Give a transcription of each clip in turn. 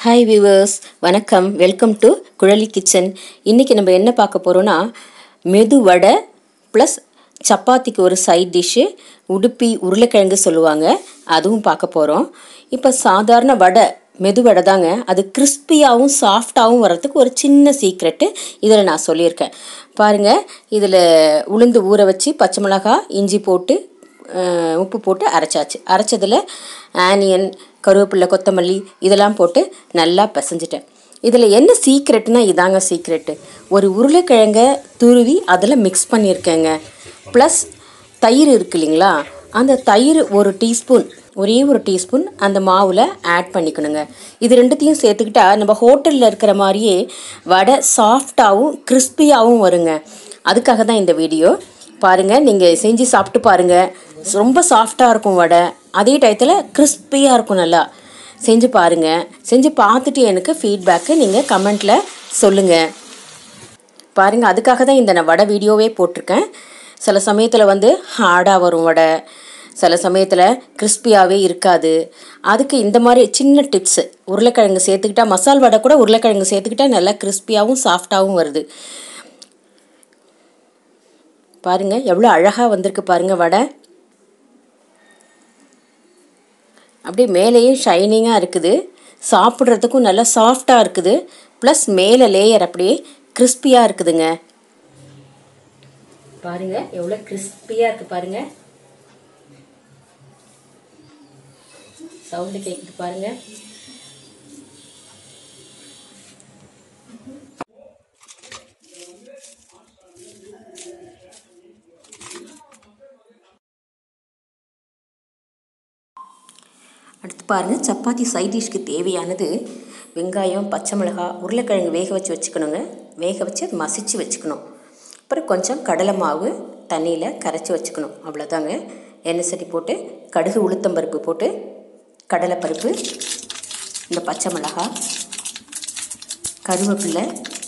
hi viewers வணக்கம் welcome to Kuzhali kitchen இன்றைக்கி நம்ம என்ன பார்க்க போகிறோன்னா மெது வடை ப்ளஸ் சப்பாத்திக்கு ஒரு சைட் டிஷ்ஷு உடுப்பி உருளைக்கிழங்கு சொல்லுவாங்க அதுவும் பார்க்க போகிறோம் இப்போ சாதாரண வடை மெது வடை தாங்க அது கிறிஸ்பியாகவும் சாஃப்டாகவும் வர்றதுக்கு ஒரு சின்ன சீக்ரெட்டு இதில் நான் சொல்லியிருக்கேன் பாருங்கள் இதில் உளுந்து ஊற வச்சு பச்சை மிளகாய் இஞ்சி போட்டு அஹ், உப்பு போட்டு அரைச்சாச்சு அரைச்சதில் ஆனியன் கருவேப்பிலை கொத்தமல்லி இதெல்லாம் போட்டு நல்லா பிசைஞ்சிட்டேன் இதில் என்ன சீக்ரெட்னா இதாங்க சீக்ரெட்டு ஒரு உருளைக்கிழங்க துருவி அதில் மிக்ஸ் பண்ணியிருக்கேங்க ப்ளஸ் தயிர் இருக்கு இல்லைங்களா அந்த தயிர் ஒரு டீஸ்பூன் ஒரே ஒரு டீஸ்பூன் அந்த மாவில் ஆட் பண்ணிக்கணுங்க இது ரெண்டுத்தையும் சேர்த்துக்கிட்டா நம்ம ஹோட்டலில் இருக்கிற மாதிரியே வடை சாஃப்டாகவும் கிறிஸ்பியாகவும் வருங்க அதுக்காக தான் இந்த வீடியோ பாருங்கள் நீங்கள் செஞ்சு சாப்பிட்டு பாருங்கள் ரொம்ப சாஃப்டாக இருக்கும் வடை அதே டயத்தில் கிறிஸ்பியாக இருக்கும் நல்லா செஞ்சு பாருங்கள் செஞ்சு பார்த்துட்டு எனக்கு ஃபீட்பேக்கை நீங்கள் கமெண்ட்டில் சொல்லுங்கள் பாருங்கள் அதுக்காக தான் இந்த நான் வடை வீடியோவே போட்டிருக்கேன் சில சமயத்தில் வந்து ஹார்டாக வரும் வடை சில சமயத்தில் கிறிஸ்பியாகவே இருக்காது அதுக்கு இந்த மாதிரி சின்ன டிப்ஸு உருளைக்கிழங்கு சேர்த்துக்கிட்டா மசால் வடை கூட உருளைக்கிழங்கு சேர்த்துக்கிட்டா நல்லா கிறிஸ்பியாகவும் சாஃப்டாகவும் வருது பாருங்க எவ்வளோ அழகாக வந்திருக்கு பாருங்க வடை அப்படியே மேலேயும் ஷைனிங்காக இருக்குது சாப்பிட்றதுக்கும் நல்லா சாஃப்டாக இருக்குது ப்ளஸ் மேலே லேயர் அப்படியே கிறிஸ்பியாக இருக்குதுங்க பாருங்க எவ்வளோ கிறிஸ்பியாக இருக்கு பாருங்க சவுண்டு கேட்குது பாருங்க அடுத்து பாருங்கள் சப்பாத்தி சைட் டிஷ்க்கு தேவையானது வெங்காயம் பச்சை மிளகாய் உருளைக்கிழங்கு வேக வச்சு வச்சுக்கணுங்க வேக வச்சு அது மசிச்சு வச்சுக்கணும் அப்புறம் கொஞ்சம் கடலை மாவு தண்ணியில் கரைச்சி வச்சுக்கணும் அவ்வளோதாங்க எண்ணெய் சட்டி போட்டு கடுகு உளுத்தம்பருப்பு போட்டு கடலைப்பருப்பு இந்த பச்சை மிளகாய் கருவேப்பிலை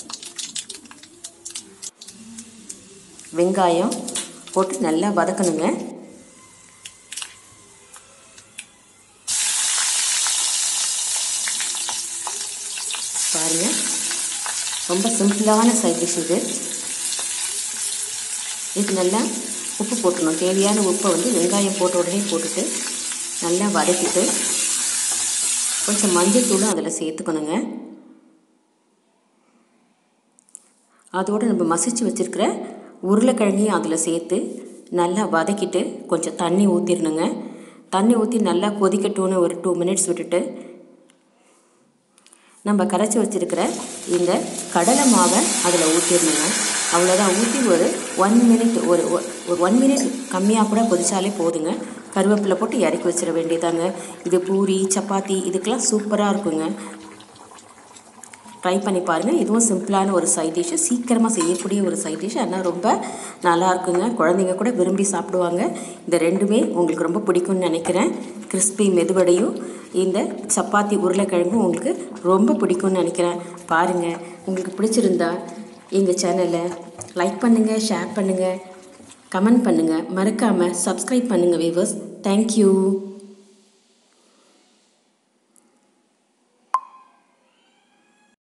வெங்காயம் போட்டு நல்லா வதக்கணுங்க பாருங்க ரொம்ப சிம்பிளான சைட் டிஷ் இது இதுக்கு நல்லா உப்பு போட்டுடணும் தேவையான உப்பை வந்து வெங்காயம் போட்ட உடனே போட்டுட்டு நல்லா வதக்கிட்டு கொஞ்சம் மஞ்சள் தூளும் அதில் சேர்த்துக்கணுங்க அதோடு நம்ம மசிச்சு வச்சுருக்கிற உருளைக்கிழங்கையும் அதில் சேர்த்து நல்லா வதக்கிட்டு கொஞ்சம் தண்ணி ஊற்றிடணுங்க தண்ணி ஊற்றி நல்லா கொதிக்கட்டும்னு ஒரு டூ மினிட்ஸ் விட்டுட்டு நம்ம கரைச்சி வச்சுருக்கிற இந்த கடலை மாவை அதில் ஊற்றிடணுங்க அவ்வளோதான் ஊற்றி ஒரு ஒன் மினிட் ஒரு ஒரு ஒன் மினிட் கம்மியாக கூட கொதிச்சாலே போதுங்க கருவேப்பிலை போட்டு இறக்கி வச்சிட வேண்டியதாங்க இது பூரி சப்பாத்தி இதுக்கெல்லாம் சூப்பராக இருக்குங்க ட்ரை பண்ணி பாருங்கள் இதுவும் சிம்பிளான ஒரு சைட் டிஷ்ஷு சீக்கிரமாக செய்யக்கூடிய ஒரு சைட் டிஷ் ஆனால் ரொம்ப நல்லா இருக்குங்க குழந்தைங்க கூட விரும்பி சாப்பிடுவாங்க இந்த ரெண்டுமே உங்களுக்கு ரொம்ப பிடிக்கும்னு நினைக்கிறேன் கிறிஸ்பி மெதுவடையும் இந்த சப்பாத்தி உருளைக்கிழங்கும் உங்களுக்கு ரொம்ப பிடிக்கும்னு நினைக்கிறேன் பாருங்கள் உங்களுக்கு பிடிச்சிருந்தா எங்கள் சேனலை லைக் பண்ணுங்கள் ஷேர் பண்ணுங்கள் கமெண்ட் பண்ணுங்கள் மறக்காமல் சப்ஸ்கிரைப் பண்ணுங்கள் வீவர்ஸ் தேங்க்யூ